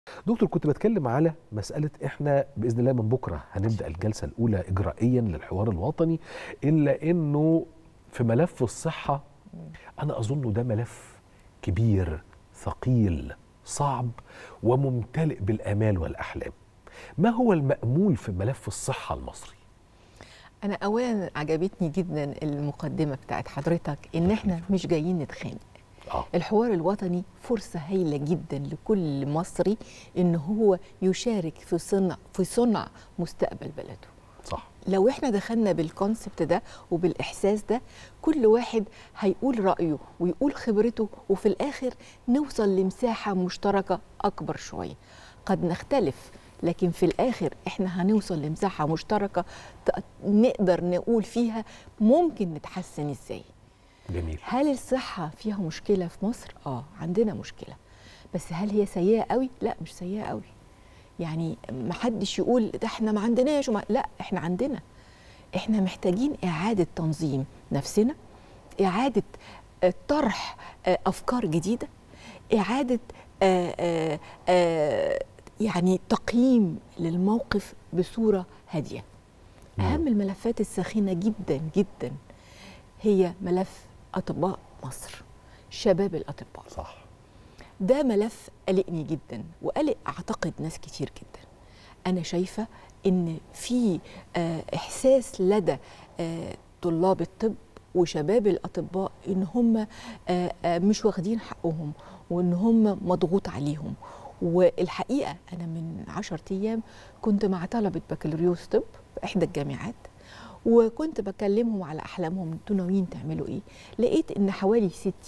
دكتور كنت بتكلم على مسألة إحنا بإذن الله من بكرة هنبدأ الجلسة الأولى إجرائيا للحوار الوطني إلا إنه في ملف الصحة أنا أظنه ده ملف كبير ثقيل صعب وممتلئ بالآمال والأحلام ما هو المأمول في ملف الصحة المصري؟ أنا أولا عجبتني جدا المقدمة بتاعت حضرتك إن إحنا مش جايين نتخانق آه. الحوار الوطني فرصة هايلة جدا لكل مصري إن هو يشارك في صنع في صنع مستقبل بلده صح لو احنا دخلنا بالكونسبت ده وبالاحساس ده كل واحد هيقول رايه ويقول خبرته وفي الاخر نوصل لمساحه مشتركه اكبر شويه قد نختلف لكن في الاخر احنا هنوصل لمساحه مشتركه ت- نقدر نقول فيها ممكن نتحسن ازاي جميل هل الصحه فيها مشكله في مصر اه عندنا مشكله بس هل هي سيئه قوي لا مش سيئه قوي يعني ما حدش يقول ده احنا ما عندناش وما لا احنا عندنا احنا محتاجين اعاده تنظيم نفسنا اعاده آه، طرح آه، افكار جديده اعاده آه، آه، آه، يعني تقييم للموقف بصوره هاديه اهم الملفات الساخنه جدا جدا هي ملف اطباء مصر شباب الاطباء صح ده ملف قلقني جدا وقلق اعتقد ناس كتير جدا انا شايفه ان في آه، احساس لدى آه، طلاب الطب وشباب الاطباء ان هم آه، آه، مش واخدين حقهم وان هم مضغوط عليهم والحقيقه انا من عشرة ايام كنت مع طلبه بكالوريوس طب في احدى الجامعات وكنت بكلمهم على احلامهم انتوا ناويين تعملوا ايه لقيت ان حوالي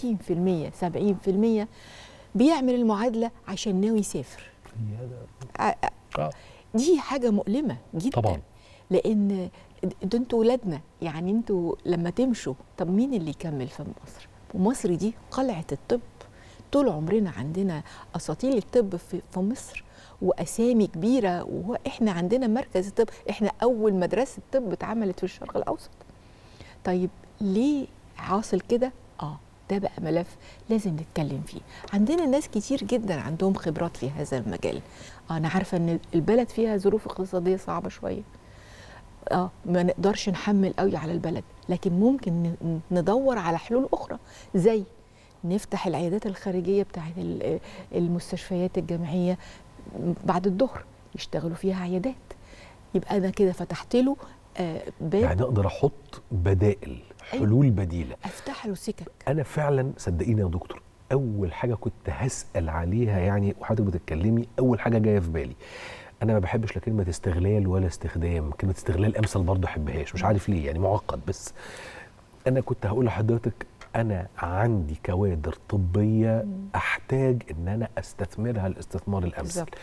60% 70% بيعمل المعادله عشان ناوي يسافر ع- آه. دي حاجه مؤلمه جدا طبعاً. لان ده انتوا ولادنا يعني انتوا لما تمشوا طب مين اللي يكمل في مصر ومصر دي قلعه الطب طول عمرنا عندنا اساطيل الطب في, في مصر واسامي كبيره وهو احنا عندنا مركز الطب احنا اول مدرسه طب اتعملت في الشرق الاوسط طيب ليه حاصل كده اه ده بقى ملف لازم نتكلم فيه عندنا ناس كتير جدا عندهم خبرات في هذا المجال آه انا عارفه ان البلد فيها ظروف اقتصاديه صعبه شويه اه ما نقدرش نحمل قوي على البلد لكن ممكن ن- ندور على حلول اخرى زي نفتح العيادات الخارجيه بتاعت ال- المستشفيات الجامعيه بعد الظهر يشتغلوا فيها عيادات يبقى انا كده فتحت له آه، باب يعني أقدر أحط بدائل حلول بديلة افتح له سكك انا فعلا صدقيني يا دكتور اول حاجه كنت هسال عليها يعني وحضرتك بتتكلمي اول حاجه جايه في بالي انا ما بحبش لا كلمه استغلال ولا استخدام كلمه استغلال امثل برضه احبهاش مش عارف ليه يعني معقد بس انا كنت هقول لحضرتك انا عندي كوادر طبيه احتاج ان انا استثمرها الاستثمار الامثل بالظبط.